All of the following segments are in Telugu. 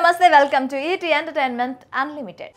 నమస్తే welcome to E T entertainment unlimited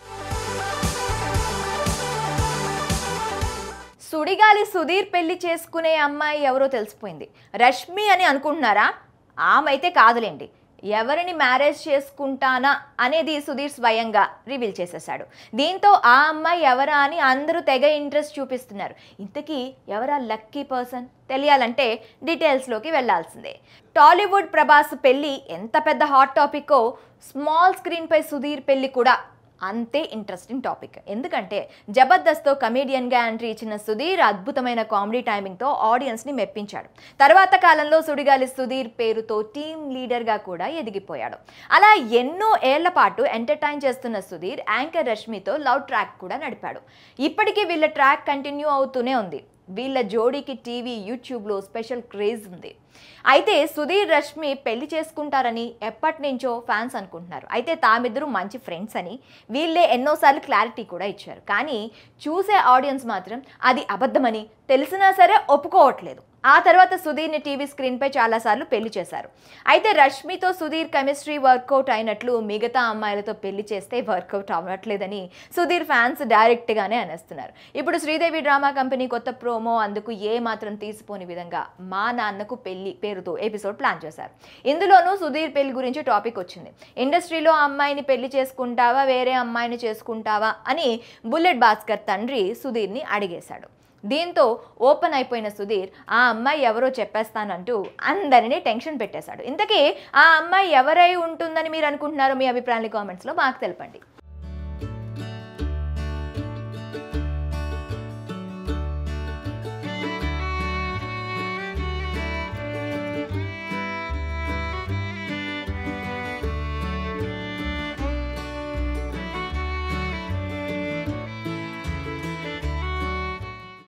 Sudigali Sudheer పెళ్లి చేసుకునే అమ్మాయి ఎవరో తెలిసిపోయింది రష్మి అని అనుకుంటున్నారా ఆమె అయితే కాదులేండి ఎవరిని మ్యారేజ్ చేసుకుంటానా అనేది సుధీర్ స్వయంగా రివీల్ చేసేసాడు దీంతో ఆ అమ్మాయి ఎవరా అని అందరూ తెగ ఇంట్రెస్ట్ చూపిస్తున్నారు ఇంతకీ ఎవరా లక్కీ పర్సన్ తెలియాలంటే డీటెయిల్స్లోకి వెళ్ళాల్సిందే టాలీవుడ్ ప్రభాస్ పెళ్ళి ఎంత పెద్ద హాట్ టాపిక్కో స్మాల్ స్క్రీన్పై సుధీర్ పెళ్ళి కూడా అంతే ఇంట్రెస్టింగ్ టాపిక్ ఎందుకంటే జబర్దస్త్తో కమేడియన్గా ఎంట్రీ ఇచ్చిన సుధీర్ అద్భుతమైన కామెడీ టైమింగ్తో ఆడియన్స్ని మెప్పించాడు తర్వాత కాలంలో సుడిగాలి సుధీర్ పేరుతో టీమ్ లీడర్గా కూడా ఎదిగిపోయాడు అలా ఎన్నో ఏళ్ల పాటు ఎంటర్టైన్ చేస్తున్న సుధీర్ యాంకర్ రష్మితో లవ్ ట్రాక్ కూడా నడిపాడు ఇప్పటికీ వీళ్ళ ట్రాక్ కంటిన్యూ అవుతూనే ఉంది వీళ్ళ జోడీకి టీవీ యూట్యూబ్లో స్పెషల్ క్రేజ్ ఉంది అయితే సుధీర్ రష్మి పెళ్లి చేసుకుంటారని ఎప్పటి నుంచో ఫ్యాన్స్ అనుకుంటున్నారు అయితే తామిద్దరూ మంచి ఫ్రెండ్స్ అని వీళ్ళే ఎన్నోసార్లు క్లారిటీ కూడా ఇచ్చారు కానీ చూసే ఆడియన్స్ మాత్రం అది అబద్ధమని తెలిసినా సరే ఒప్పుకోవట్లేదు ఆ తర్వాత సుధీర్ని టీవీ స్క్రీన్పై చాలాసార్లు పెళ్లి చేశారు అయితే రష్మితో సుధీర్ కెమిస్ట్రీ వర్కౌట్ అయినట్లు మిగతా అమ్మాయిలతో పెళ్లి చేస్తే వర్కౌట్ అవ్వట్లేదని సుధీర్ ఫ్యాన్స్ డైరెక్ట్గానే అనేస్తున్నారు ఇప్పుడు శ్రీదేవి డ్రామా కంపెనీ కొత్త ప్రోమో అందుకు ఏ మాత్రం తీసిపోని విధంగా మా నాన్నకు పెళ్లి పేరుతో ఎపిసోడ్ ప్లాన్ చేశారు ఇందులోనూ సుధీర్ పెళ్లి గురించి టాపిక్ వచ్చింది ఇండస్ట్రీలో ఆ అమ్మాయిని పెళ్లి చేసుకుంటావా వేరే అమ్మాయిని చేసుకుంటావా అని బుల్లెట్ భాస్కర్ తండ్రి సుధీర్ని అడిగేశాడు దీంతో ఓపెన్ అయిపోయిన సుధీర్ ఆ అమ్మాయి ఎవరో చెప్పేస్తానంటూ అందరినీ టెన్షన్ పెట్టేశాడు ఇంతకీ ఆ అమ్మాయి ఎవరై ఉంటుందని మీరు అనుకుంటున్నారో మీ అభిప్రాయాన్ని కామెంట్స్లో మాకు తెలపండి